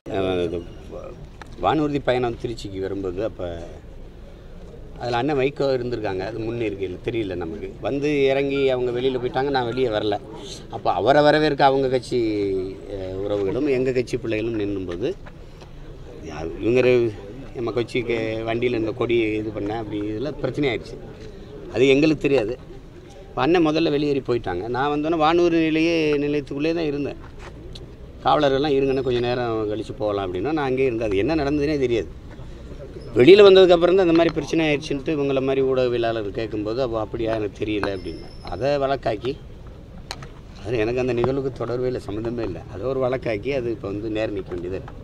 அஹ் இது வானூர்தி பயணம் திருச்சிக்கு வரும்போது அப்போ அதில் அண்ணன் வைகோ இருந்திருக்காங்க அது முன்னிருக்கையில் தெரியல நமக்கு வந்து இறங்கி அவங்க வெளியில் போயிட்டாங்க நான் வெளியே வரல அப்போ அவரை வரவேற்க அவங்க கட்சி அஹ், உறவுகளும் எங்கள் கட்சி பிள்ளைகளும் நின்றும்போது யா- இவங்க ரெ- நம்ம கட்சிக்கு வண்டியில் இந்த கொடி இது பண்ண அப்படி இதெல்லாம் பிரச்சனை ஆயிடுச்சு அது எங்களுக்கு தெரியாது இப்போ அண்ணன் முதல்ல வெளியேறி போயிட்டாங்க நான் வந்தோன்னே வானூரிலேயே நிலையத்துக்குள்ளே தான் இருந்தேன் காவலர்கள்லாம் இருங்கன்னு கொஞ்சம் நேரம் கழித்து போகலாம் அப்படின்னா நான் அங்கேயே இருந்தேன் அது என்ன நடந்ததுனே தெரியாது வெளியில் வந்ததுக்கப்புறம் தான் இந்த மாதிரி பிரச்சனை ஆயிடுச்சுன்ட்டு இவங்கள மாதிரி ஊடகவியலாளர் கேட்கும்போது அப்போ அப்படியா எனக்கு தெரியல அப்படின்னு அதை வழக்காக்கி அது எனக்கு அந்த நிகழ்வுக்கு தொடர்பே இல்லை சம்மந்தமே இல்லை அதை ஒரு வழக்காக்கி அது இப்போ வந்து நேர் நிற்க வேண்டியது இருக்கு.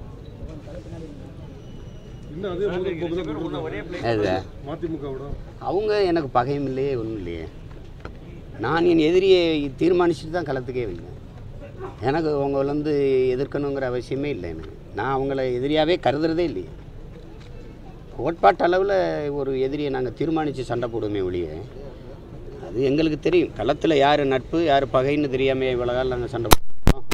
இன்னும் அதே முதல் போக்குதான் கொடுக்கணும். அது மதிமுகவோட அவங்க எனக்கு பகையும் இல்லையே ஒன்றும் இல்லையே நான் என் எதிரியை தீர்மானிச்சுட்டு தான் களத்துக்கே வந்தேன் எனக்கு அவங்கள வந்து எதிர்க்கணுங்கிற அவசியமே இல்லை எனக்கு நான் அவங்கள எதிரியாகவே கருதுறதே இல்லையே கோட்பாட்டு அளவில் ஒரு எதிரியை நாங்கள் தீர்மானித்து சண்டை போடுவோமே ஒழிய அது எங்களுக்கு தெரியும் களத்தில் யார் நட்பு யார் பகைன்னு தெரியாமல் இவ்வளோ காலம் நாங்கள் சண்டை போடுவோம்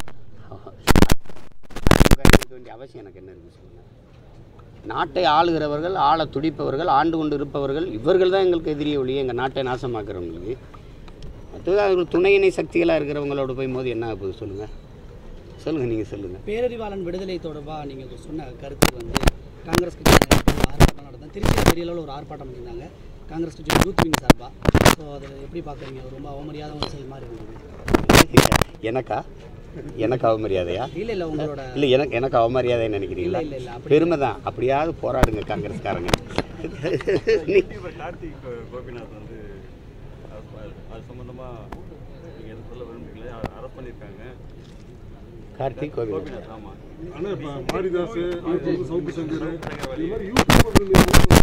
இருக்க வேண்டிய அவசியம் எனக்கு என்ன இருக்குது சொல்லுங்கள் நாட்டை ஆளுகிறவர்கள் ஆள துடிப்பவர்கள் ஆண்டு கொண்டு இருப்பவர்கள் இவர்கள் தான் எங்களுக்கு எதிரியே ஒழிய எங்கள் நாட்டை நாசமாக்குறவங்களுக்கு மற்றது அவர்கள் துணையினை சக்திகளாக இருக்கிறவங்களோட போய் மோதி என்ன ஆகுது சொல்லுங்கள் சொல்லுங்கள் நீங்கள் சொல்லுங்கள் பேரறிவாளன் விடுதலை தொடர்பாக நீங்கள் சொன்ன கருத்து வந்து காங்கிரஸ் கட்சி ஆர்ப்பாட்டம் நடந்தது திருச்சியில் பெரிய அளவில் ஒரு ஆர்ப்பாட்டம் பண்ணியிருந்தாங்க காங்கிரஸ் கட்சி யூத் விங் சார்பாக ஸோ அதை எப்படி பார்க்குறீங்க ரொம்ப அவமரியாதை ஒரு செயல் மாதிரி இருந்தது எனக்கா எனக்கு அவமரியாதையா இல்லை இல்லை உங்களோட இல்லை எனக்கு எனக்கு அவமரியாதைன்னு நினைக்கிறீங்களா இல்லை, இல்லை, அப்படி பெருமை தான் அப்படியாவது போராடுங்க காங்கிரஸ்காரங்க நீ இப்போ கார்த்திக் கோபிநாத் வந்து அது அது சம்மந்தமாக நீங்கள் எது சொல்ல விரும்புறீங்களே அரெஸ்ட் பண்ணியிருக்காங்க கார்த்திக் கோவில் கோபிநாத் ஆமாம் ஆனா இப்ப மாரிதாஸ் அடுத்து வந்து சவுக்கு சங்கர் இந்த மாதிரி யூடியூபர்கள் வந்து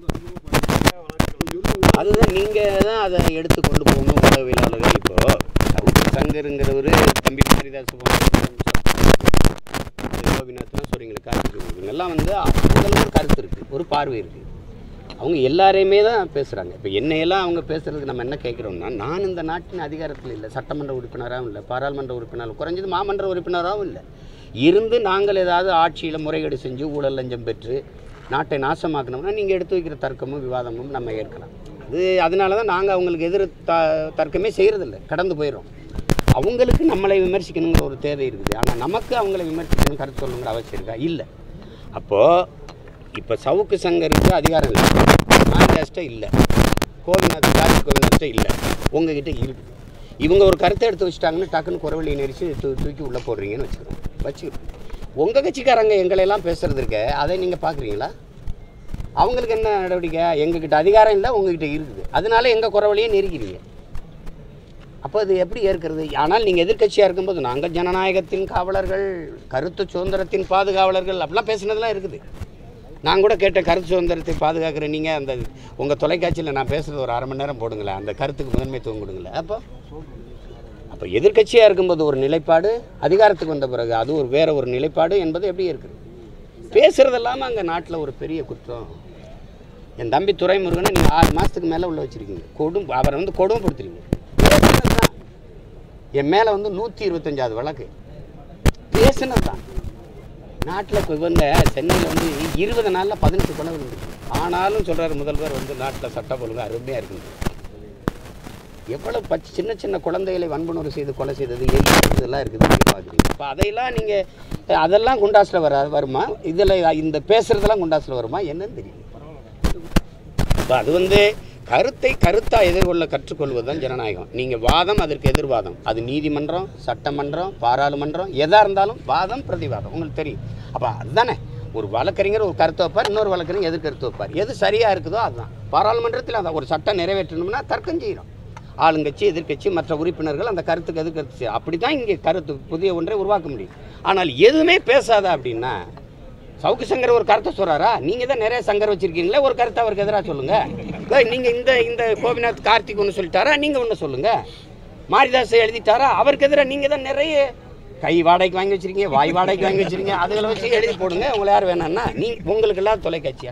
அதுதான் நீங்கள் தான் அதை எடுத்து கொண்டு போகணும் உளவியலாளர்கள் இப்போ சவுக்கு சங்கருங்கிறவர் தம்பி மாரிதாஸ் கோபிநாத்லாம் சொல்கிறீங்களே கார்த்திக் இவங்கெல்லாம் வந்து அவங்களுக்கு ஒரு கருத்து இருக்குது ஒரு பார்வை இருக்குது அவங்க எல்லாரையுமே தான் பேசுகிறாங்க இப்போ என்னையெல்லாம் அவங்க பேசுகிறதுக்கு நம்ம என்ன கேட்குறோம்னா நான் இந்த நாட்டின் அதிகாரத்தில் இல்லை சட்டமன்ற உறுப்பினராகவும் இல்லை பாராளுமன்ற உறுப்பினராகவும் குறைஞ்சது மாமன்ற உறுப்பினராகவும் இல்லை இருந்து நாங்கள் ஏதாவது ஆட்சியில் முறைகேடு செஞ்சு ஊழல் லஞ்சம் பெற்று நாட்டை நாசமாக்கணும்னா நீங்கள் எடுத்து வைக்கிற தர்க்கமும் விவாதமும் நம்ம ஏற்கலாம் அது அதனால தான் நாங்கள் அவங்களுக்கு எதிர் த தர்க்கமே செய்கிறதில்ல கடந்து போயிடும் அவங்களுக்கு நம்மளை விமர்சிக்கணுங்கிற ஒரு தேவை இருக்குது ஆனால் நமக்கு அவங்கள விமர்சிக்கணும் கருத்து சொல்லணுங்கிற அவசியம் இருக்கா இல்லை அப்போது இப்போ சவுக்கு சங்கருக்கு அதிகாரம் இல்லை மாரிதாஸ்ட்ட இல்லை கோவிநாத் ஜாதி கோவிநாத்ட்ட இல்லை உங்ககிட்ட இருக்குது இவங்க ஒரு கருத்தை எடுத்து வச்சுட்டாங்கன்னு டக்குன்னு குறவழி நெரிச்சு தூ தூக்கி உள்ளே போடுறீங்கன்னு வச்சுக்கிறோம் வச்சுக்கிறோம் உங்கள் கட்சிக்காரங்க எங்களையெல்லாம் பேசுறது இருக்க அதை நீங்கள் பார்க்குறீங்களா அவங்களுக்கு என்ன நடவடிக்கை எங்ககிட்ட அதிகாரம் இல்லை உங்ககிட்ட இருக்குது அதனால எங்கள் குறவழியை நெருக்கிறீங்க அப்போ அது எப்படி ஏற்கிறது ஆனால் நீங்கள் எதிர்க்கட்சியாக இருக்கும்போது நாங்கள் ஜனநாயகத்தின் காவலர்கள் கருத்து சுதந்திரத்தின் பாதுகாவலர்கள் அப்படிலாம் பேசுனதெல்லாம் இருக்குது நான் கூட கேட்ட கருத்து சுதந்திரத்தை பாதுகாக்கிற நீங்கள் அந்த உங்கள் தொலைக்காட்சியில் நான் பேசுகிறது ஒரு அரை மணி நேரம் போடுங்களேன் அந்த கருத்துக்கு முதன்மைத்துவம் கொடுங்களேன் அப்போ அப்போ எதிர்க்கட்சியாக இருக்கும்போது ஒரு நிலைப்பாடு அதிகாரத்துக்கு வந்த பிறகு அது ஒரு வேற ஒரு நிலைப்பாடு என்பது எப்படி இருக்குது பேசுகிறதெல்லாம அங்கே நாட்டில் ஒரு பெரிய குற்றம் என் தம்பி துரைமுருகனை நீங்கள் ஆறு மாதத்துக்கு மேலே உள்ள வச்சுருக்கீங்க கொடும் அவரை வந்து கொடுமைப்படுத்துறீங்க பேசுனது தான் என் மேலே வந்து நூற்றி இருபத்தஞ்சாவது வழக்கு பேசுனது தான் நாட்டில் இப்போ இவங்க சென்னையில் வந்து இருபது நாளில் பதினெட்டு கொலை விழுந்துருக்கு ஆனாலும் சொல்கிறார் முதல்வர் வந்து நாட்டில் சட்டம் ஒழுங்கு அருமையாக இருக்குது எவ்வளோ பச்சை சின்ன சின்ன குழந்தைகளை வன்புணர்வு செய்து கொலை செய்தது எலி இதெல்லாம் இருக்குது நீங்கள் பார்க்குறீங்க இப்போ அதையெல்லாம் நீங்கள் அதெல்லாம் குண்டாஸில் வர வருமா இதில் இந்த பேசுகிறதெல்லாம் குண்டாஸில் வருமா என்னன்னு தெரியல இப்போ அது வந்து கருத்தை கருத்தாக எதிர்கொள்ள கற்றுக்கொள்வது தான் ஜனநாயகம் நீங்கள் வாதம் அதற்கு எதிர்வாதம் அது நீதிமன்றம் சட்டமன்றம் பாராளுமன்றம் எதாக இருந்தாலும் வாதம் பிரதிவாதம் உங்களுக்கு தெரியும் அப்போ அதுதானே ஒரு வழக்கறிஞர் ஒரு கருத்து வைப்பார் இன்னொரு வழக்கறிஞர் எதிர் கருத்து வைப்பார் எது சரியாக இருக்குதோ அதுதான் பாராளுமன்றத்தில் அதான் ஒரு சட்டம் நிறைவேற்றணும்னா தர்க்கம் செய்யணும் ஆளுங்கட்சி எதிர்க்கட்சி மற்ற உறுப்பினர்கள் அந்த கருத்துக்கு எதிர்கருத்து செய்யும் அப்படி தான் இங்கே கருத்து புதிய ஒன்றை உருவாக்க முடியும் ஆனால் எதுவுமே பேசாத அப்படின்னா சவுக்கு சங்கர் ஒரு கருத்தை சொல்கிறாரா நீங்கள் தான் நிறைய சங்கர் வச்சுருக்கீங்களே ஒரு கருத்தை அவருக்கு எதிராக சொல்லுங்கள் நீங்கள் இந்த இந்த கோபிநாத் கார்த்திக் ஒன்று சொல்லிட்டாரா நீங்கள் ஒன்று சொல்லுங்கள் மாரிதாஸ் எழுதிட்டாரா அவருக்கு எதிராக நீங்கள் தான் நிறைய கை வாடகைக்கு வாங்கி வச்சிருக்கீங்க வாய் வாடகைக்கு வாங்கி வச்சிருக்கீங்க அதுகளை வச்சு எழுதி போடுங்க உங்களை யார் வேணாம்னா நீ உங்களுக்கு எல்லாம் தொலைக்காட்சியா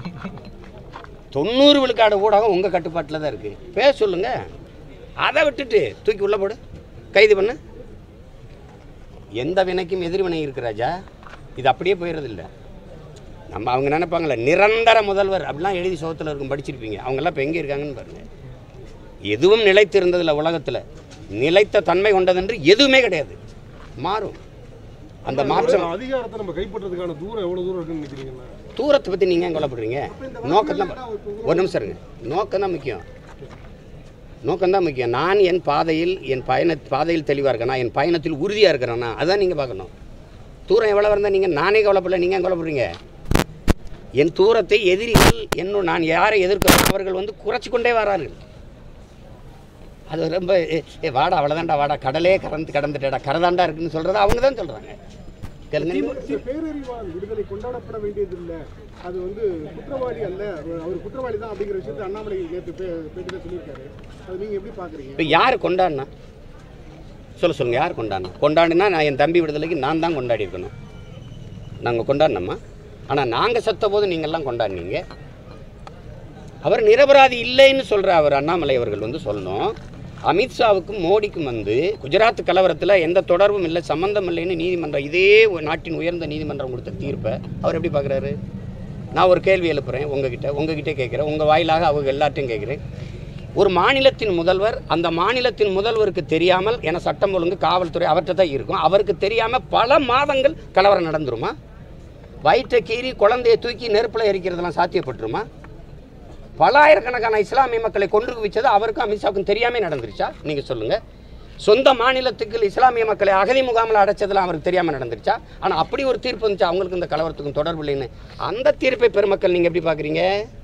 தொண்ணூறு விழுக்காடு ஊடகம் உங்கள் கட்டுப்பாட்டில் தான் இருக்குது பேச சொல்லுங்க அதை விட்டுட்டு தூக்கி உள்ளே போடு கைது பண்ணு எந்த வினைக்கும் எதிர்வினை இருக்கு ராஜா இது அப்படியே போயிடுறது இல்லை நம்ம அவங்க நினைப்பாங்களே நிரந்தர முதல்வர் அப்படிலாம் எழுதி சோகத்தில் இருக்கும் படிச்சிருப்பீங்க அவங்கெல்லாம் இப்போ எங்கே இருக்காங்கன்னு பாருங்க எதுவும் நிலைத்திருந்ததில்ல உலகத்தில் நிலைத்த தன்மை கொண்டதென்று எதுவுமே கிடையாது மாறும் அந்த மாற்றம் அதிகாரத்தை நம்ம கைப்பற்றதுக்கான தூரம் எவ்வளவு தூரம் இருக்குன்னு நினைக்கிறீங்கன்னா தூரத்தை பற்றி நீங்கள் ஏன் கவலைப்படுறீங்க நோக்கம் தான் ஒரு நிமிஷம் இருங்க நோக்கம் தான் முக்கியம் நோக்கம் தான் முக்கியம் நான் என் பாதையில் என் பயண பாதையில் தெளிவாக இருக்கேனா என் பயணத்தில் உறுதியாக இருக்கிறேனா அதான் நீங்கள் பார்க்கணும் தூரம் எவ்வளோ இருந்தால் நீங்கள் நானே கவலைப்படல நீங்கள் ஏன் கவலைப்படுறீங்க என் தூரத்தை எதிரிகள் என்னோட நான் யாரை எதிர்க்கிறோம் அவர்கள் வந்து குறைச்சி கொண்டே வரார்கள் அது ரொம்ப ஏ ஏ, வாடா அவ்வளோதான்டா வாடா கடலே கடந்து கடந்துட்டேடா கரதாண்டா இருக்குன்னு சொல்கிறத அவங்க தான் சொல்கிறாங்க கேளுங்க இந்த பேரறிவாளன் விடுதலை கொண்டாடப்பட வேண்டியதில்லை அது வந்து குற்றவாளி அல்ல அவர் அவர் குற்றவாளி தான் அப்படிங்கிற விஷயத்தை அண்ணாமலை நேற்று பே பேட்டியில் சொல்லியிருக்காரு அது நீங்க எப்படி பாக்குறீங்க இப்போ யார் கொண்டாடினா சொல்ல சொல்லுங்கள் யார் கொண்டாடினா கொண்டாடினா நான் என் தம்பி விடுதலைக்கு நான் தான் கொண்டாடி இருக்கணும் நாங்கள் கொண்டாடினோமா ஆனால் நாங்கள் செத்த போது நீங்கள்லாம் கொண்டாடினீங்க அவர் நிரபராதி இல்லைன்னு சொல்கிற அவர் அண்ணாமலை அவர்கள் வந்து சொல்லணும் அமித்ஷாவுக்கும் மோடிக்கும் வந்து குஜராத் கலவரத்தில் எந்த தொடர்பும் இல்லை சம்மந்தம் இல்லைன்னு நீதிமன்றம் இதே ஒரு நாட்டின் உயர்ந்த நீதிமன்றம் கொடுத்த தீர்ப்பை அவர் எப்படி பார்க்குறாரு நான் ஒரு கேள்வி எழுப்புறேன் உங்ககிட்ட உங்ககிட்ட கேட்குறேன் உங்கள் வாயிலாக அவங்க எல்லார்ட்டையும் கேட்குறேன் ஒரு மாநிலத்தின் முதல்வர் அந்த மாநிலத்தின் முதல்வருக்கு தெரியாமல் என சட்டம் ஒழுங்கு காவல்துறை அவர்கிட்ட தான் இருக்கும் அவருக்கு தெரியாமல் பல மாதங்கள் கலவரம் நடந்துருமா வயிற்றை கீறி குழந்தையை தூக்கி நெருப்பில் எரிக்கிறதெல்லாம் சாத்தியப்பட்டுருமா பலாயிரக்கணக்கான இஸ்லாமிய மக்களை கொன்று குவிச்சது அவருக்கும் அமித்ஷாவுக்கும் தெரியாமல் நடந்துருச்சா நீங்கள் சொல்லுங்கள் சொந்த மாநிலத்துக்கு இஸ்லாமிய மக்களை அகதி முகாமில் அடைச்சதெல்லாம் அவருக்கு தெரியாமல் நடந்துருச்சா ஆனால் அப்படி ஒரு தீர்ப்பு வந்துச்சா அவங்களுக்கு இந்த கலவரத்துக்கும் தொடர்பு இல்லைன்னு அந்த தீர்ப்பை பெருமக்கள் நீங்கள் எப்படி பார்க்குறீங்க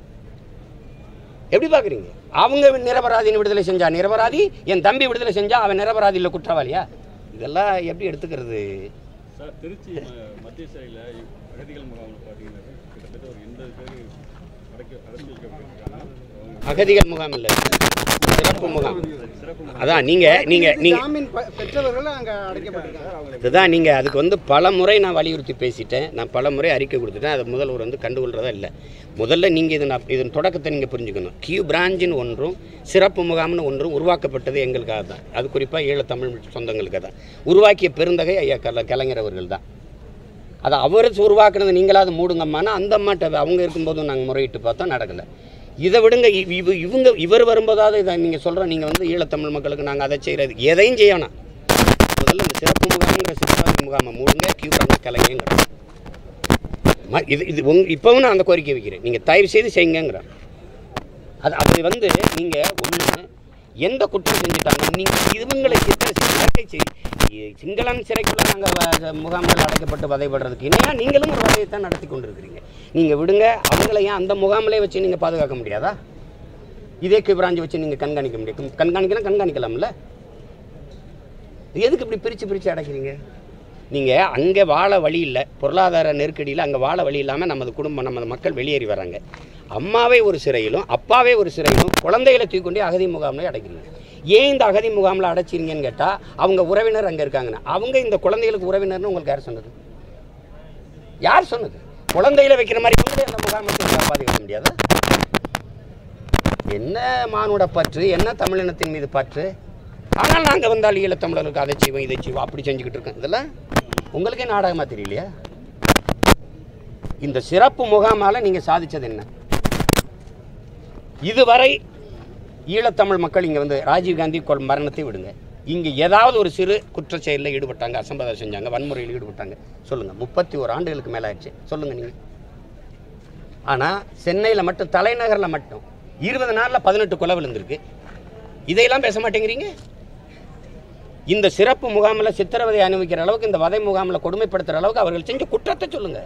எப்படி பார்க்குறீங்க அவங்க நிரபராதின்னு விடுதலை செஞ்சா நிரபராதி என் தம்பி விடுதலை செஞ்சா அவன் நிரபராதி இல்லை குற்றவாளியா இதெல்லாம் எப்படி எடுத்துக்கிறது சார் திருச்சி ம- மத்திய சிறையில் அகதிகள் முகாமில் பார்த்தீங்கன்னா கிட்டத்தட்ட ஒரு எண்பது பேர் அடைக்க அடைச்சி வைக்கப்பட்டிருக்காங்க அவங்க அகதிகள் முகாம் இல்லை சிறப்பு முகாம் சிறப்பு அதான் நீங்கள் நீங்கள் நீங்கள் ஜாமீன் பெ- பெற்றவர்கள் அங்கே அடைக்கப்பட்டிருக்காங்க இதுதான் நீங்கள் அதுக்கு வந்து பல முறை நான் வலியுறுத்தி பேசிட்டேன் நான் பல முறை அறிக்கை கொடுத்துட்டேன் அதை முதல்வர் வந்து கண்டுகொள்றதா இல்லை முதல்ல நீங்கள் இதன் அப்- இதன் தொடக்கத்தை நீங்கள் புரிஞ்சுக்கணும் கியூ பிராஞ்சின்னு ஒன்றும் சிறப்பு முகாம்னு ஒன்றும் உருவாக்கப்பட்டது எங்களுக்காக தான் அது குறிப்பாக ஈழத்தமிழ் சொந்தங்களுக்கு தான் உருவாக்கிய பெருந்தகை ஐயா கல கலைஞர் அவர்கள் தான் அதை அவர் உருவாக்குனது நீங்களாவது மூடுங்கம்மானா அந்த அம்மாட்ட அவங்க இருக்கும்போதும் நாங்கள் முறையிட்டு பார்த்தோம் நடக்கலை இதை விடுங்க இவ்- இவ இவங்க இவர் வரும்போதாவது இதை நீங்கள் சொல்கிற நீங்கள் வந்து ஈழத்தமிழ் மக்களுக்கு நாங்கள் அதை செய்கிறது எதையும் செய்யணும் முதல்ல இந்த சிறப்பு முகாம்ங்கிற சிறப்பு முகாமை மூடுங்க கியூ பண்ண கலைஞங்கிற ம- இது இது உங் இப்போவும் நான் அந்த கோரிக்கை வைக்கிறேன் நீங்கள் தயவு செய்து செய்யுங்கிறேன் அது அது வந்து நீங்கள் ஒன்று எந்த குற்றம் செஞ்சுட்டாங்க நீங்கள் இவங்களை எத்தனை சிறை செய் இ- சிங்களன் சிறைக்குள்ள நாங்கள் முகாம்கள் அடைக்கப்பட்டு வதைப்படுறதுக்கு இணையாக நீங்களும் ஒரு வதையை தான் நடத்தி கொண்டிருக்கிறீங்க நீங்கள் விடுங்க அவங்கள ஏன் அந்த முகாமிலே வச்சு நீங்கள் பாதுகாக்க முடியாதா இதே கிபிராஞ்சி வச்சு நீங்கள் கண்காணிக்க முடியும் கண்காணிக்கலாம் கண்காணிக்கலாம்ல எதுக்கு இப்படி பிரித்து பிரித்து அடைக்கிறீங்க நீங்கள் அங்கே வாழ வழி இல்லை பொருளாதார நெருக்கடியில் அங்கே வாழ வழி இல்லாமல் நமது குடும்பம் நமது மக்கள் வெளியேறி வராங்க அம்மாவே ஒரு சிறையிலும் அப்பாவே ஒரு சிறையிலும் குழந்தைகளை தூக்கி கொண்டு அகதி முகாமில் அடைக்கிறீங்க ஏன் இந்த அகதி முகாமில் அடைச்சிருங்கன்னு கேட்டால் அவங்க உறவினர் அங்கே இருக்காங்கன்னு அவங்க இந்த குழந்தைகளுக்கு உறவினர்னு உங்களுக்கு யார் சொன்னது யார் சொன்னது குழந்தைகளை வைக்கிற மாதிரி இவங்களே அந்த முகாமத்தை பாதுகாக்க முடியாதா என்ன மானுட பற்று என்ன தமிழினத்தின் மீது பற்று ஆனால் நாங்கள் வந்தால் ஈழத்தமிழர்களுக்கு அதை செய்வோம் இதை செய்வோம் அப்படி செஞ்சுக்கிட்டு இருக்கோம் இதெல்லாம் உங்களுக்கே நாடகமாக தெரியலையா இந்த சிறப்பு முகாமால் நீங்கள் சாதிச்சது என்ன இதுவரை ஈழத்தமிழ் மக்கள் இங்கே வந்து ராஜீவ்காந்தி கொல் மரணத்தை விடுங்க இங்கே ஏதாவது ஒரு சிறு குற்றச் செயலில் ஈடுபட்டாங்க அசம்பாதம் செஞ்சாங்க வன்முறையில் ஈடுபட்டாங்க சொல்லுங்கள் முப்பத்தி ஒரு ஆண்டுகளுக்கு மேலே ஆயிடுச்சு சொல்லுங்கள் நீங்கள் ஆனால் சென்னையில் மட்டும் தலைநகரில் மட்டும் இருபது நாளில் பதினெட்டு கொலை விழுந்திருக்கு இதையெல்லாம் பேச மாட்டேங்கிறீங்க இந்த சிறப்பு முகாமில் சித்திரவதை அனுபவிக்கிற அளவுக்கு இந்த வதை முகாமில் கொடுமைப்படுத்துகிற அளவுக்கு அவர்கள் செஞ்ச குற்றத்தை சொல்லுங்கள்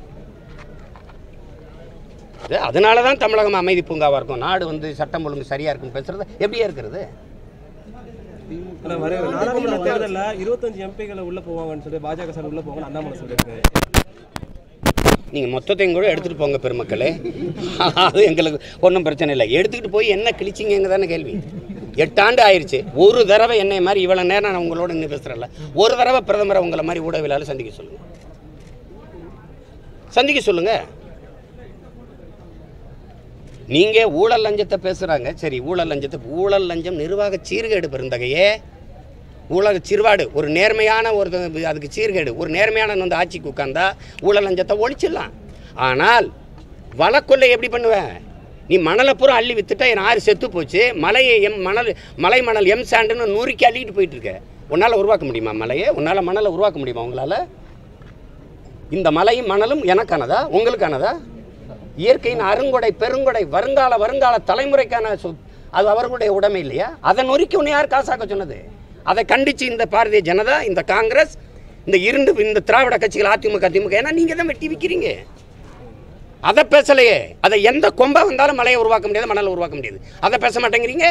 இது அதனால தான் தமிழகம் அமைதி பூங்காவாக இருக்கும் நாடு வந்து சட்டம் ஒழுங்கு சரியாக இருக்குன்னு பேசுறது எப்படியா இருக்கிறது ஆனா வர நாடாளுமன்ற தேர்தல்ல இருபத்தஞ்சு எம்பிகளை உள்ள போவாங்கன்னு சொல்லி பாஜக சார் உள்ள போவாங்கன்னு அண்ணாமலை சொல்லியிருக்காரு நீங்கள் மொத்தத்தையும் கூட எடுத்துகிட்டு போங்க பெருமக்களே அது எங்களுக்கு ஒன்றும் பிரச்சனை இல்லை எடுத்துக்கிட்டு போய் என்ன கிழிச்சிங்க தானே கேள்வி எட்டாண்டு ஆயிடுச்சு ஒரு தடவை என்னை மாதிரி இவ்வளோ நேரம் நான் உங்களோட இன்னும் பேசுகிறேன்ல ஒரு தடவை பிரதமரை உங்களை மாதிரி ஊடகவியலாளர் சந்திக்க சொல்லுங்கள் சந்திக்க சொல்லுங்கள் நீங்கள் ஊழல் லஞ்சத்தை பேசுகிறாங்க சரி ஊழல் லஞ்சத்தை ஊழல் லஞ்சம் நிர்வாக சீர்கேடு பெருந்தகையே ஊழல் சிறுவாடு ஒரு நேர்மையான ஒரு அதுக்கு சீர்கேடு ஒரு நேர்மையான வந்து ஆட்சிக்கு உட்காந்தா ஊழல் லஞ்சத்தை ஒழிச்சிடலாம் ஆனால் வழக்கொள்ளை எப்படி பண்ணுவேன் நீ மணலை பூரா அள்ளி வித்துட்டா என் ஆறு செத்து போச்சு மலையை எம் மணல் மலை மணல் எம் சாண்டுன்னு நூறுக்கி அள்ளிட்டு போயிட்டு இருக்க உன்னால் உருவாக்க முடியுமா மலையை உன்னால் மணலை உருவாக்க முடியுமா உங்களால் இந்த மலையும் மணலும் எனக்கானதா உங்களுக்கானதா இயற்கையின் அருங்கொடை பெருங்கொடை வருங்கால வருங்கால தலைமுறைக்கான சொ அது அவர்களுடைய உடைமை இல்லையா அதை நொறுக்கி உன்னை யார் காசாக்க சொன்னது அதை கண்டித்து இந்த பாரதிய ஜனதா இந்த காங்கிரஸ் இந்த இரண்டு இந்த திராவிட கட்சிகள் அதிமுக திமுக ஏன்னா நீங்கள் தான் வெட்டி விற்கிறீங்க அதை பேசலையே அதை எந்த கொம்பை வந்தாலும் மலையை உருவாக்க முடியாது மணலை உருவாக்க முடியாது அதை பேச மாட்டேங்கிறீங்க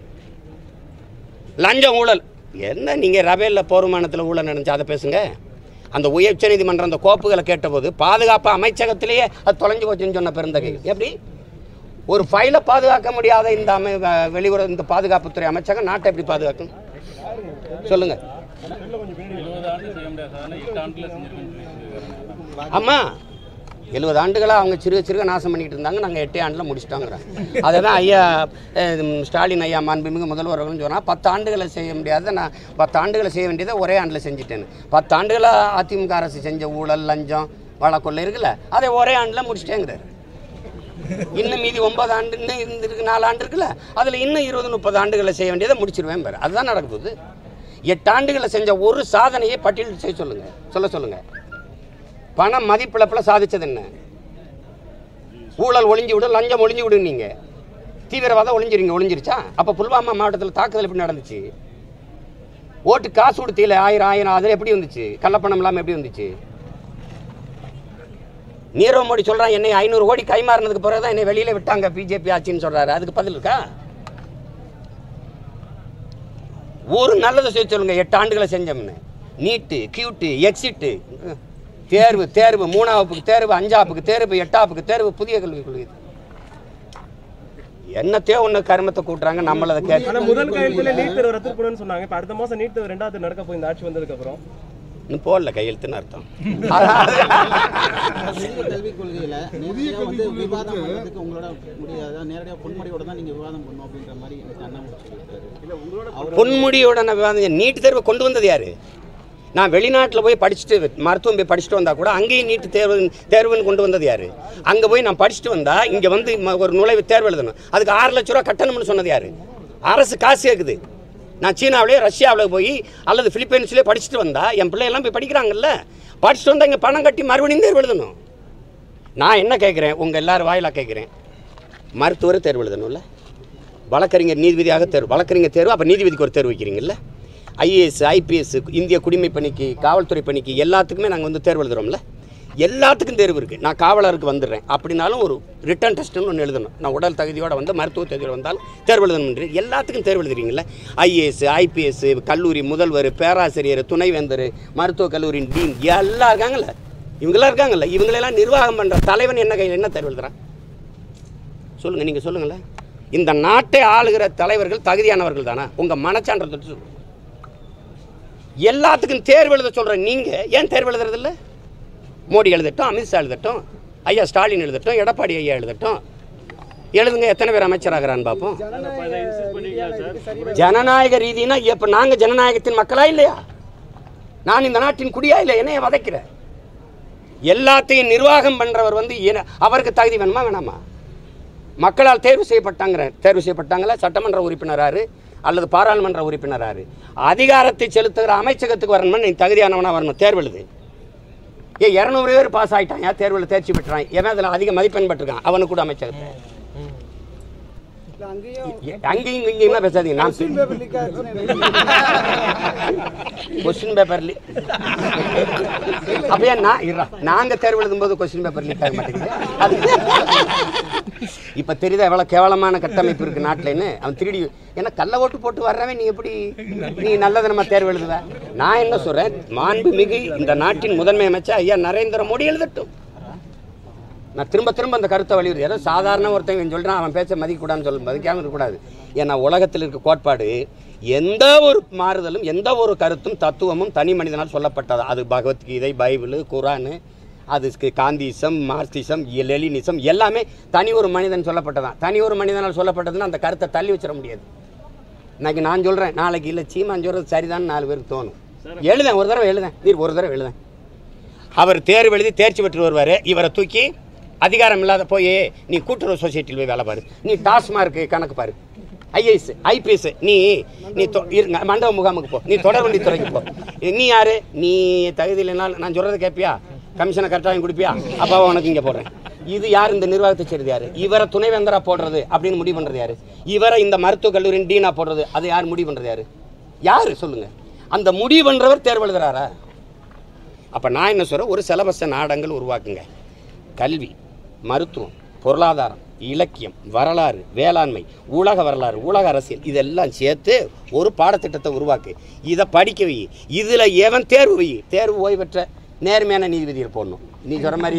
லஞ்சம் ஊழல் என்ன நீங்கள் ரபேலில் போர்மானத்தில் ஊழல் நடந்துச்சு அதை பேசுங்க அந்த உயர் உச்சநீதிமன்றம் அந்த கோப்புகளை கேட்டபோது பாதுகாப்பு அமைச்சகத்திலேயே அது தொலைஞ்சு போச்சுன்னு சொன்ன பெருந்தகை எப்படி ஒரு ஃபைலை பாதுகாக்க முடியாத இந்த அமை வ- வெளியுறவு இந்த பாதுகாப்புத்துறை அமைச்சகம் நாட்டை எப்படி பாதுகாக்கும் சொல்லுங்க எழுபது ஆண்டு செய்ய முடியாது சாதாரண எட்டு ஆண்டுல செஞ்சிருக்கேன்னு சொல்லியிருக்காங்க ஆமா எழுபது ஆண்டுகளாக அவங்க சிறுக சிறுக நாசம் பண்ணிக்கிட்டு இருந்தாங்க நாங்கள் எட்டே ஆண்டில் முடிச்சிட்டோங்கிறோம் அதை தான் ஐயா அஹ், ஸ்டாலின் ஐயா மாண்புமிகு முதல்வர்கள்னு சொன்னால் பத்து ஆண்டுகளை செய்ய முடியாத நான் பத்து ஆண்டுகளை செய்ய வேண்டியதை ஒரே ஆண்டில் செஞ்சுட்டேன்னு பத்து ஆண்டுகளாக அதிமுக அரசு செஞ்ச ஊழல் லஞ்சம் வழக்கொள்ளை இருக்குல்ல அதை ஒரே ஆண்டில் முடிச்சிட்டேங்கிறாரு இன்னும் மீதி ஒன்பது ஆண்டு இன்னும் இருந்திருக்கு நாலு ஆண்டு இருக்குல்ல அதில் இன்னும் இருபது முப்பது ஆண்டுகளை செய்ய வேண்டியதை முடிச்சிருவேன் பாரு அதுதான் நடக்க போகுது எட்டு ஆண்டுகளை செஞ்ச ஒரு சாதனையை பட்டியல் செய்ய சொல்லுங்க சொல்ல சொல்லுங்க பணம் மதிப்பிழப்பில் சாதிச்சது என்ன ஊழல் ஒளிஞ்சு விடு லஞ்சம் ஒளிஞ்சு விடு நீங்க தீவிரவாதம் ஒளிஞ்சிருங்க ஒளிஞ்சிருச்சா அப்போ புல்வாமா மாவட்டத்தில் தாக்குதல் எப்படி நடந்துச்சு ஓட்டு காசு கொடுத்தீல ஆயிரம் ஆயிரம் அதில் எப்படி வந்துச்சு கள்ளப்பணம் இல்லாமல் எப்படி வந்துச்சு நீரவ் மோடி சொல்கிறான் என்னை ஐநூறு கோடி கைமாறினதுக்கு பிறகு தான் என்னை வெளியில் விட்டாங்க பிஜேபி ஆட்சின்னு சொல்கிறாரு அதுக்கு பதில் இருக்கா ஒரு நல்லதை செய்ய சொல்லுங்க எட்டு ஆண்டுகளை செஞ்சோம்னு நீட்டு கியூட்டு எக்ஸிட்டு தேர்வு தேர்வு மூணாவதுக்கு தேர்வு அஞ்சாப்புக்கு தேர்வு எட்டாப்புக்கு தேர்வு புதிய கல்விக் கொள்கை என்னத்தையோ ஒன்று கருமத்தை கூட்டுறாங்க நம்மள அதை ஆனா கேட்க முதல் கையெழுத்துல நீட் தேர்வு ரத்து பண்ணணும்னு சொன்னாங்க இப்ப அடுத்த மாசம் நீட் தேர்வு ரெண்டாவது நடக்க போய் இந்த ஆட்சி வந்ததுக்கு அப்புறம் இன்னும் போடல கையெழுத்துன்னு அர்த்தம் புதிய கல்விக் கொள்கையில நேரடியா வந்து விவாதம் பண்றதுக்கு உங்களோட முடியாத நேரடியா பொன்முடியோட தான் நீங்க விவாதம் பண்ணணும் அப்படின்ற மாதிரி எனக்கு அண்ணாமலை சொல்லியிருக்காரு பொன்முடியோட விவாதம் நீட் தேர்வை கொண்டு வந்தது யாரு நான் வெளிநாட்டில் போய் படிச்சுட்டு மருத்துவம் போய் படிச்சுட்டு வந்தால் கூட அங்கேயும் நீட் தேர்வு தேர்வுன்னு கொண்டு வந்தது யாரு அங்கே போய் நான் படிச்சுட்டு வந்தால் இங்கே வந்து ம- ஒரு நுழைவு தேர்வு எழுதணும் அதுக்கு ஆறு லட்ச ரூபா கட்டணும்னு சொன்னது யாரு அரசு காசு கேட்குது நான் சீனாவிலே ரஷ்யாவில் போய் அல்லது பிலிப்பைன்ஸ்லேயே படிச்சுட்டு வந்தா என் பிள்ளையெல்லாம் போய் படிக்கிறாங்கல்ல படிச்சுட்டு வந்தால் இங்கே பணம் கட்டி மறுபடியும் தேர்வு எழுதணும் நான் என்ன கேட்குறேன் உங்கள் எல்லாரும் வாயிலாக கேட்குறேன் மருத்துவர் தேர்வு எழுதணும்ல வழக்கறிஞர் நீதிபதியாக தேர்வு வழக்கறிஞர் தேர்வு அப்போ நீதிபதிக்கு ஒரு தேர்வு வைக்கிறீங்கல்ல ஐஏஎஸ் ஐபிஎஸ் இந்திய குடிமை பணிக்கு காவல்துறை பணிக்கு எல்லாத்துக்குமே நாங்கள் வந்து தேர்வு எழுதுறோம்ல எல்லாத்துக்கும் தேர்வு இருக்குது நான் காவலருக்கு வந்துடுறேன் அப்படின்னாலும் ஒரு ரிட்டன் டெஸ்ட்டுன்னு ஒன்று எழுதணும் நான் உடல் தகுதியோடு வந்து மருத்துவ தகுதியோடு வந்தாலும் தேர்வு எழுதணும் எல்லாத்துக்கும் தேர்வு எழுதுறீங்களா ஐஏஎஸ் ஐபிஎஸ் கல்லூரி முதல்வர் பேராசிரியர் துணைவேந்தர் மருத்துவக் கல்லூரியின் டீன் எல்லாம் இருக்காங்கல்ல இவங்கெல்லாம் இருக்காங்கல்ல இவங்களெல்லாம் நிர்வாகம் பண்ணுற தலைவன் என்ன கையில் என்ன தேர்வு எழுதுறான் சொல்லுங்கள் நீங்கள் சொல்லுங்களேன் இந்த நாட்டை ஆளுகிற தலைவர்கள் தகுதியானவர்கள் தானே உங்கள் மனச்சான்றத்தை சொல்லுங்க எல்லாத்துக்கும் தேர்வு எழுத சொல்கிற நீங்கள் ஏன் தேர்வு எழுதுறதில்ல மோடி எழுதட்டும் அமித்ஷா எழுதட்டும் ஐயா ஸ்டாலின் எழுதட்டும் எடப்பாடி ஐயா எழுதட்டும் எழுதுங்க எத்தனை பேர் அமைச்சராகிறான்னு பார்ப்போம் அப்ப இதை இன்சிஸ்ட் பண்ணிக்கலாம் சார் ஜனநாயக ரீதினா இப்போ நாங்கள் ஜனநாயகத்தின் மக்களா இல்லையா நான் இந்த நாட்டின் குடியா இல்லை என்னைய வதைக்கிற எல்லாத்தையும் நிர்வாகம் பண்ணுறவர் வந்து என்ன- அவருக்கு தகுதி வேணுமா வேணாமா மக்களால் தேர்வு செய்யப்பட்டாங்கிற தேர்வு செய்யப்பட்டாங்களா சட்டமன்ற உறுப்பினராரு அல்லது பாராளுமன்ற உறுப்பினராரு அதிகாரத்தை செலுத்துகிற அமைச்சகத்துக்கு வரணும்னு நீ தகுதியானவனா வரணும் தேர்வு எழுது ஏ இரநூறு பேர் பாஸ் ஆகிட்டான் ஏன் தேர்வில் தேர்ச்சி பெற்றான் எவன் அதில் அதிக மதிப்பெண் பெற்றிருக்கான் அவனுக்கு கூட அமைச்சகத்தை ஏ, அங்கேயும் இங்கேயுமா பேசாதீங்க நான் கொஸ்டின் பேப்பர் லீக் அப்படியே நான் இருடா நாங்க தேர்வு எழுதும்போது கொஸ்டின் பேப்பர் லீக் ஆக மாட்டேங்குது அது இப்ப தெரியுதா எவ்வளவு கேவலமான கட்டமைப்பு இருக்கு நாட்டிலன்னு அவன் திருடி ஏன்னா கள்ள ஓட்டு போட்டு வர்றவன் நீ எப்படி நீ நல்லது நம்ம தேர்வு எழுதுவ நான் என்ன சொல்றேன் மாண்புமிகு இந்த நாட்டின் முதன்மை அமைச்சர் ஐயா நரேந்திர மோடி எழுதட்டும் நான் திரும்ப திரும்ப அந்த கருத்தை வலியுறுத்தி ஏதோ சாதாரண ஒருத்தன் இவன் சொல்கிறான் அவன் பேச்ச மதிக்கக்கூடாதுன்னு சொல்ல மதிக்காமல் இருக்கக்கூடாது ஏன்னா உலகத்தில் இருக்க கோட்பாடு எந்த ஒரு மாறுதலும் எந்த ஒரு கருத்தும் தத்துவமும் தனி மனிதனால் சொல்லப்பட்டது அது பகவத்கீதை பைபிள் குரானு அதுக்கு காந்திசம் மார்க்சிசம் லெலினிசம் எல்லாமே தனி ஒரு மனிதன் சொல்லப்பட்டதான் தனி ஒரு மனிதனால் சொல்லப்பட்டதுன்னா அந்த கருத்தை தள்ளி வச்சிட முடியாது இன்னைக்கு நான் சொல்கிறேன் நாளைக்கு இல்லை சீமான் சொல்கிறது சரிதான் நாலு பேருக்கு தோணும் எழுதேன் ஒரு தடவை எழுதேன் நீர் ஒரு தடவை எழுதேன் அவர் தேர்வு எழுதி தேர்ச்சி பெற்று வருவார் இவரை தூக்கி அதிகாரம் இல்லாத போய் நீ கூட்டுறவு சொசைட்டியில் போய் வேலை பாரு நீ டாஸ்மார்க் கணக்கு பாரு ஐஏஎஸ் ஐபிஎஸ் நீ நீ தொ- இருங்க மண்டப முகாமுக்கு போ நீ தொடர்வண்டி துறைக்கு போ நீ யாரு நீ தகுதி இல்லைனாலும் நான் சொல்கிறத கேட்பியா கமிஷனை கரெக்டாக வாங்கி கொடுப்பியா அப்பா உனக்கு இங்கே போடுறேன் இது யார் இந்த நிர்வாகத்தை செய்கிறது யார் இவரை துணைவேந்தரா போடுறது அப்படின்னு முடிவு பண்ணுறது யார் இவரை இந்த மருத்துவக் கல்லூரியின் டீனா போடுறது அது யார் முடிவு பண்ணுறது யார் யார் சொல்லுங்கள் அந்த முடிவு பண்ணுறவர் தேர்வு எழுதுறாரா அப்போ நான் என்ன சொல்கிறேன் ஒரு சிலபஸ நாடகங்கள் உருவாக்குங்க கல்வி மருத்துவம் பொருளாதாரம் இலக்கியம் வரலாறு வேளாண்மை உலக வரலாறு உலக அரசியல் இதெல்லாம் சேர்த்து ஒரு பாடத்திட்டத்தை உருவாக்கு இதை படிக்க வை இதில் எவன் தேர்வு வை தேர்வு ஓய்வு பெற்ற நேர்மையான நீதிபதிகள் போடணும் நீ சொல்கிற மாதிரி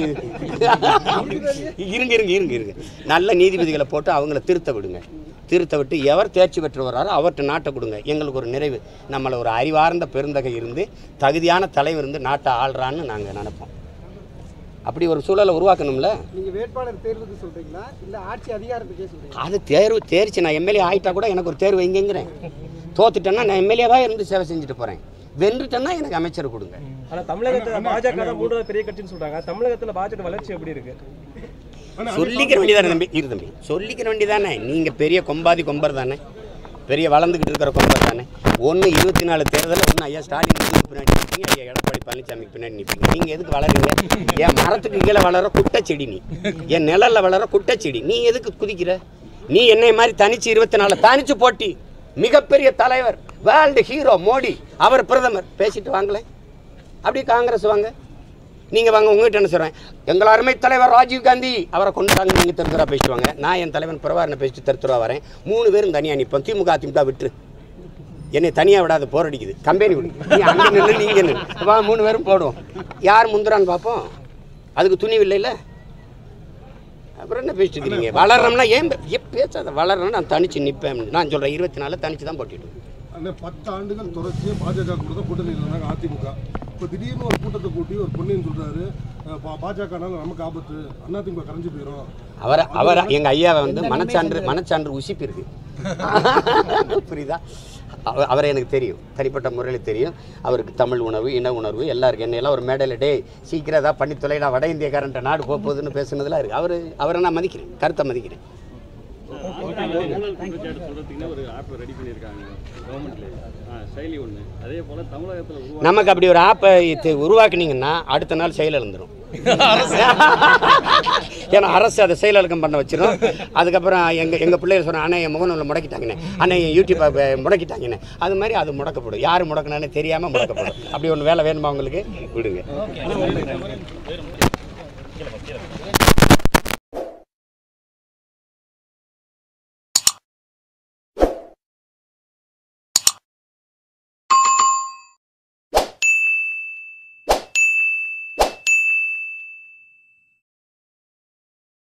இருங்க இருங்க இருங்க இருங்க நல்ல நீதிபதிகளை போட்டு அவங்கள திருத்த விடுங்க திருத்த விட்டு எவர் தேர்ச்சி பெற்று வர்றாரோ அவர்கிட்ட நாட்டை கொடுங்க எங்களுக்கு ஒரு நிறைவு நம்மளை ஒரு அறிவார்ந்த பெருந்தகை இருந்து தகுதியான தலைவர் இருந்து நாட்டை ஆள்றான்னு நாங்கள் நினைப்போம் அப்படி ஒரு சூழலை உருவாக்கணும்ல நீங்க வேட்பாளர் தேர்வுக்கு சொல்றீங்களா இல்ல ஆட்சி அதிகாரத்துக்கே சொல்றீங்களா அது தேர்வு தேர்ச்சி நான் எம்எல்ஏ ஆயிட்டா கூட எனக்கு ஒரு தேர்வு எங்கேங்கிறேன் தோத்துட்டேன்னா நான் எம்எல்ஏவாக இருந்து சேவை செஞ்சுட்டு போகிறேன் வென்றுட்டேன்னா எனக்கு அமைச்சர் கொடுங்க ஆனா தமிழகத்துல பாஜக தான் மூன்றாவது பெரிய கட்சின்னு சொல்றாங்க தமிழகத்துல பாஜக வளர்ச்சி எப்படி இருக்கு சொல்லிக்கிற வேண்டியதானே தம்பி இரு தம்பி சொல்லிக்கிற வேண்டியதானே நீங்கள் பெரிய கொம்பாதி கொம்பர் தானே பெரிய வளர்ந்துக்கிட்டு இருக்கிற கொம்பர் தானே ஒன்று இருபத்தி நாலு தேர்தலில் ஒன்று ஐயா ஸ்டாலின் வந்து பின்னாடி நிற்பீங்க ஐயா எடப்பாடி பழனிசாமிக்கு பின்னாடி நிற்பீங்க நீங்கள் எதுக்கு வளருங்க என் மரத்துக்கு கீழே வளர குட்டச்செடி நீ என் நிழல்ல வளர குட்டச்செடி நீ எதுக்கு குதிக்கிற நீ என்னை மாதிரி தனிச்சு இருபத்தி நாலு தனிச்சு போட்டி மிகப்பெரிய தலைவர் வேர்ல்டு ஹீரோ மோடி அவர் பிரதமர் பேசிட்டு வாங்களேன் அப்படியே காங்கிரஸ் வாங்க நீங்கள் வாங்க உங்ககிட்ட என்ன சொல்கிறேன் எங்கள் அருமை தலைவர் ராஜீவ் காந்தி அவரை கொண்டாங்க நீங்கள் தெருத்துறா பேசிட்டு வாங்க நான் என் தலைவன் பிரபாரனை பேசிட்டு தெருத்துறா வரேன் மூணு பேரும் தனியாக நிற்போம் திமுக அதிமுக விட்டுரு என்னை தனியாக விடாத போர் அடிக்குது கம்பெனி விடு நீ அங்கே நில்லு நீங்கள் நில்லு வா மூணு பேரும் போடுவோம் யார் முந்துறான்னு பார்ப்போம் அதுக்கு துணிவு இல்லைல்ல அப்புறம் என்ன பேசிட்டு இருக்கிறீங்க வளரணும்னா ஏன் பே- ஏன் பேசாத வளரணும்னா நான் தனிச்சு நிற்பேன் நான் சொல்கிறேன் இருபத்தி நாலு தனிச்சு தான் போட்டிட்டு அந்த பத்து ஆண்டுகள் தொடர்ச்சியாக பாஜக கூட தான் கூட்டணி இருந்தாங்க அதிமுக இப்போ திடீர்னு ஒரு கூட்டத்தை கூட்டி ஒரு பொண்ணுன்னு சொல்றாரு அஹ் பா- பாஜகனால நமக்கு ஆபத்து அதிமுக கரைஞ்சு போயிடும் அவரை அவரை எங்கள் ஐயாவை வந்து மனச்சான்று மனச்சான்று உசிப்பு இருக்கு புரியுதா அவ- அவரை எனக்கு தெரியும் தனிப்பட்ட முறையில் தெரியும் அவருக்கு தமிழ் உணர்வு இன உணர்வு எல்லாருக்கும் என்னையெல்லாம் ஒரு மேடையில் டே சீக்கிரம் ஏதாவது பண்ணி தொலைடா வட இந்தியக்காரன்ட்ட நாடு போக போகுதுன்னு பேசுனதுலாம் இருக்குது அவர் அவரை நான் மதிக்கிறேன் கருத்தை மதிக்கிறேன் ஊழல் குற்றச்சாட்டு சொல்றதுக்குன்னு ஒரு ஆப் ரெடி பண்ணியிருக்காங்க கவர்மெண்ட்ல செயலி ஒன்று அதே போல தமிழகத்தில் உருவா நமக்கு அப்படி ஒரு ஆப்பை உருவாக்குனீங்கன்னா அடுத்த நாள் செயலிழந்துடும் ஏன்னா அரசு அதை செயலிழக்கம் பண்ண வச்சிடும் அதுக்கப்புறம் எங்கள் எங்கள் பிள்ளைகள் சொன்ன அண்ணா என் முகநூலில் முடக்கிட்டாங்கண்ணே அண்ணா என் யூடியூப்பை முடக்கிட்டாங்கண்ணே அது மாதிரி அது முடக்கப்படும் யார் முடக்கினான்னு தெரியாமல் முடக்கப்படும் அப்படி ஒன்று வேலை வேணுமா உங்களுக்கு விடுங்க